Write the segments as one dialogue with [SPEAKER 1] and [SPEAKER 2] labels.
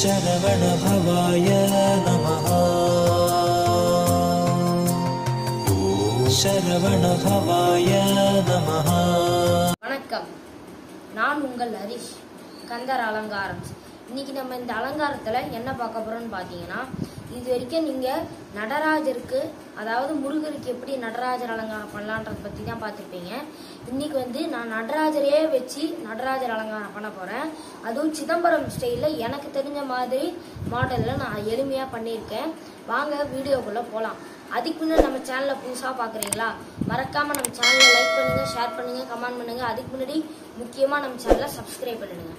[SPEAKER 1] शरवणभवाय नमः शरवणभवाय नमः
[SPEAKER 2] வணக்கம் நான் உங்கள் ஹரிஷ் கந்தர் அலங்காரம் இன்னைக்கு நம்ம இந்த அலங்காரத்தில் என்ன பார்க்க போறோம்னு பார்த்தீங்கன்னா இது வரைக்கும் நீங்கள் நடராஜருக்கு அதாவது முருகருக்கு எப்படி நடராஜர் அலங்காரம் பண்ணலான்றத பற்றி தான் பார்த்துருப்பீங்க இன்னைக்கு வந்து நான் நடராஜரையே வச்சு நடராஜர் அலங்காரம் பண்ண போகிறேன் அதுவும் சிதம்பரம் ஸ்டைலில் எனக்கு தெரிஞ்ச மாதிரி மாடலில் நான் எளிமையாக பண்ணியிருக்கேன் வாங்க வீடியோக்குள்ளே போகலாம் அதுக்கு முன்னாடி நம்ம சேனலை புதுசாக பார்க்குறீங்களா மறக்காமல் நம்ம சேனலை லைக் பண்ணுங்கள் ஷேர் பண்ணுங்கள் கமெண்ட் பண்ணுங்கள் அதுக்கு முன்னாடி முக்கியமாக நம்ம சேனலை சப்ஸ்கிரைப் பண்ணிடுங்க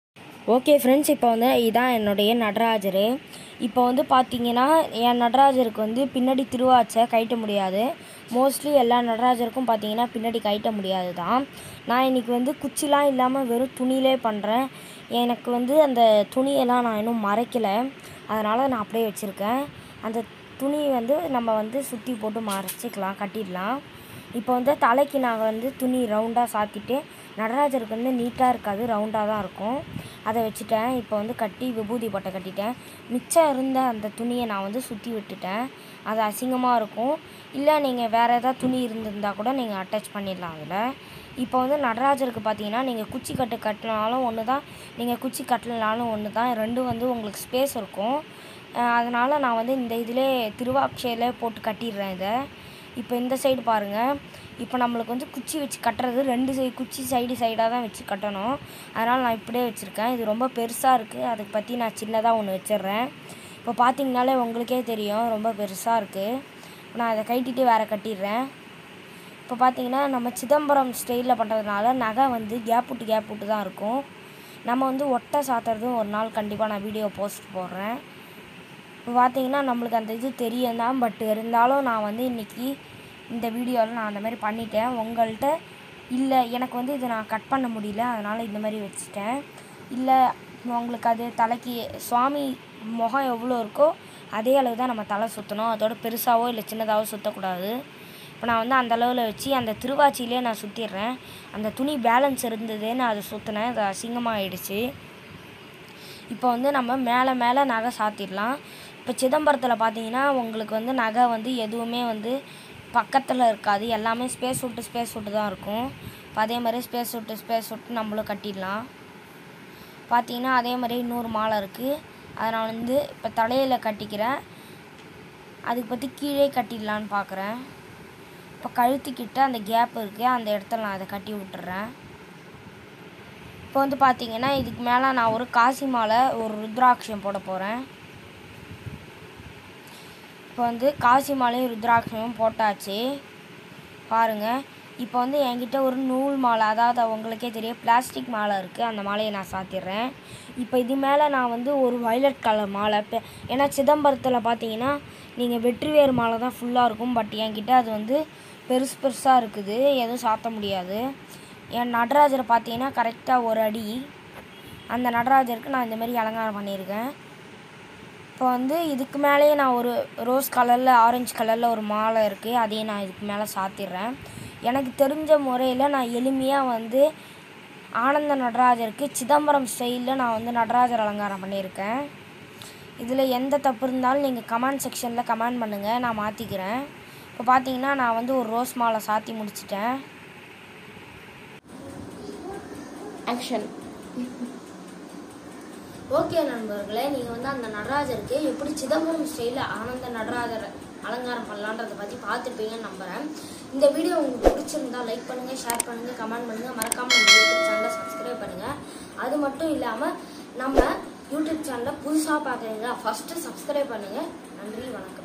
[SPEAKER 2] ஓகே ஃப்ரெண்ட்ஸ் இப்போ வந்து இதான் என்னுடைய நடராஜர் இப்போ வந்து பார்த்தீங்கன்னா என் நடராஜருக்கு வந்து பின்னாடி திருவாச்சை கழட்ட முடியாது மோஸ்ட்லி எல்லா நடராஜருக்கும் பார்த்தீங்கன்னா பின்னாடி கழட்ட முடியாது தான் நான் இன்றைக்கி வந்து குச்சிலாம் இல்லாமல் வெறும் துணியிலே பண்ணுறேன் எனக்கு வந்து அந்த துணியெல்லாம் நான் இன்னும் மறைக்கலை அதனால் நான் அப்படியே வச்சுருக்கேன் அந்த துணி வந்து நம்ம வந்து சுற்றி போட்டு மறைச்சிக்கலாம் கட்டிடலாம் இப்போ வந்து தலைக்கு நான் வந்து துணி ரவுண்டாக சாத்திட்டு நடராஜருக்கு வந்து நீட்டாக இருக்காது ரவுண்டாக தான் இருக்கும் அதை வச்சுட்டேன் இப்போ வந்து கட்டி விபூதி பட்டை கட்டிட்டேன் மிச்சம் இருந்த அந்த துணியை நான் வந்து சுற்றி விட்டுட்டேன் அது அசிங்கமாக இருக்கும் இல்லை நீங்கள் வேறு ஏதாவது துணி இருந்திருந்தா கூட நீங்கள் அட்டாச் பண்ணிடலாம் அதில் இப்போ வந்து நடராஜருக்கு பார்த்தீங்கன்னா நீங்கள் குச்சி கட்டு கட்டினாலும் ஒன்று தான் நீங்கள் குச்சி கட்டலனாலும் ஒன்று தான் ரெண்டும் வந்து உங்களுக்கு ஸ்பேஸ் இருக்கும் அதனால் நான் வந்து இந்த இதிலே திருவாட்சையிலே போட்டு கட்டிடுறேன் இதை இப்போ இந்த சைடு பாருங்கள் இப்போ நம்மளுக்கு வந்து குச்சி வச்சு கட்டுறது ரெண்டு சை குச்சி சைடு சைடாக தான் வச்சு கட்டணும் அதனால் நான் இப்படியே வச்சுருக்கேன் இது ரொம்ப பெருசாக இருக்குது அதுக்கு பற்றி நான் சின்னதாக ஒன்று வச்சிடுறேன் இப்போ பார்த்தீங்கனாலே உங்களுக்கே தெரியும் ரொம்ப பெருசாக இருக்குது நான் அதை கட்டிட்டு வேறு கட்டிடுறேன் இப்போ பார்த்தீங்கன்னா நம்ம சிதம்பரம் ஸ்டைலில் பண்ணுறதுனால நகை வந்து கேப் விட்டு கேப் விட்டு தான் இருக்கும் நம்ம வந்து ஒட்டை சாத்துறதும் ஒரு நாள் கண்டிப்பாக நான் வீடியோ போஸ்ட் போடுறேன் இப்போ பார்த்தீங்கன்னா நம்மளுக்கு அந்த இது தெரியும் தான் பட் இருந்தாலும் நான் வந்து இன்றைக்கி இந்த வீடியோவில் நான் அந்த மாதிரி பண்ணிட்டேன் உங்கள்கிட்ட இல்லை எனக்கு வந்து இதை நான் கட் பண்ண முடியல அதனால் இந்த மாதிரி வச்சுட்டேன் இல்லை உங்களுக்கு அது தலைக்கு சுவாமி முகம் எவ்வளோ இருக்கோ அதே அளவு தான் நம்ம தலை சுற்றணும் அதோட பெருசாவோ இல்லை சின்னதாகவோ சுற்றக்கூடாது இப்போ நான் வந்து அந்த அளவில் வச்சு அந்த திருவாச்சியிலே நான் சுற்றிடுறேன் அந்த துணி பேலன்ஸ் இருந்தது நான் அதை சுற்றினேன் அது அசிங்கமாக ஆயிடுச்சு இப்போ வந்து நம்ம மேலே மேலே நகை சாத்திடலாம் இப்போ சிதம்பரத்தில் பார்த்தீங்கன்னா உங்களுக்கு வந்து நகை வந்து எதுவுமே வந்து பக்கத்தில் இருக்காது எல்லாமே ஸ்பேஸ் விட்டு ஸ்பேஸ் விட்டு தான் இருக்கும் இப்போ அதே மாதிரி ஸ்பேஸ் விட்டு ஸ்பேஸ் விட்டு நம்மளும் கட்டிடலாம் பார்த்தீங்கன்னா அதே மாதிரி இன்னொரு மாலை இருக்குது அதை நான் வந்து இப்போ தலையில் கட்டிக்கிறேன் அதுக்கு பற்றி கீழே கட்டிடலான்னு பார்க்குறேன் இப்போ கழுத்துக்கிட்ட அந்த கேப் இருக்குது அந்த இடத்துல நான் அதை கட்டி விட்டுறேன் இப்போ வந்து பார்த்தீங்கன்னா இதுக்கு மேலே நான் ஒரு காசி மாலை ஒரு ருத்ராட்சம் போட போகிறேன் இப்போ வந்து காசி மாலையும் ருத்ராட்சமும் போட்டாச்சு பாருங்கள் இப்போ வந்து என்கிட்ட ஒரு நூல் மாலை அதாவது உங்களுக்கே தெரியும் பிளாஸ்டிக் மாலை இருக்குது அந்த மாலையை நான் சாத்திடுறேன் இப்போ இது மேலே நான் வந்து ஒரு வயலட் கலர் மாலை இப்போ ஏன்னா சிதம்பரத்தில் பார்த்தீங்கன்னா நீங்கள் வெற்றிவேர் மாலை தான் ஃபுல்லாக இருக்கும் பட் என்கிட்ட அது வந்து பெருசு பெருசாக இருக்குது எதுவும் சாத்த முடியாது என் நடராஜரை பார்த்தீங்கன்னா கரெக்டாக ஒரு அடி அந்த நடராஜருக்கு நான் இந்த மாதிரி அலங்காரம் பண்ணியிருக்கேன் இப்போ வந்து இதுக்கு மேலேயே நான் ஒரு ரோஸ் கலரில் ஆரஞ்சு கலரில் ஒரு மாலை இருக்குது அதையும் நான் இதுக்கு மேலே சாத்திடுறேன் எனக்கு தெரிஞ்ச முறையில் நான் எளிமையாக வந்து ஆனந்த நடராஜருக்கு சிதம்பரம் ஸ்டைலில் நான் வந்து நடராஜர் அலங்காரம் பண்ணியிருக்கேன் இதில் எந்த தப்பு இருந்தாலும் நீங்கள் கமெண்ட் செக்ஷனில் கமெண்ட் பண்ணுங்கள் நான் மாற்றிக்கிறேன் இப்போ பார்த்தீங்கன்னா நான் வந்து ஒரு ரோஸ் மாலை சாத்தி முடிச்சிட்டேன்
[SPEAKER 3] ஆக்ஷன்
[SPEAKER 2] ஓகே நண்பர்களே நீங்கள் வந்து அந்த நடராஜருக்கு எப்படி சிதம்பரம் ஸ்டைலில் ஆனந்த நடராஜர் அலங்காரம் பண்ணலான்றதை பற்றி பார்த்துருப்பீங்கன்னு நம்புகிறேன் இந்த வீடியோ உங்களுக்கு பிடிச்சிருந்தா லைக் பண்ணுங்கள் ஷேர் பண்ணுங்கள் கமெண்ட் பண்ணுங்கள் மறக்காமல் நம்ம யூடியூப் சேனலை சப்ஸ்கிரைப் பண்ணுங்கள் அது மட்டும் இல்லாமல் நம்ம யூடியூப் சேனலை புதுசாக பார்க்குறீங்களா ஃபஸ்ட்டு சப்ஸ்கிரைப் பண்ணுங்கள் நன்றி வணக்கம்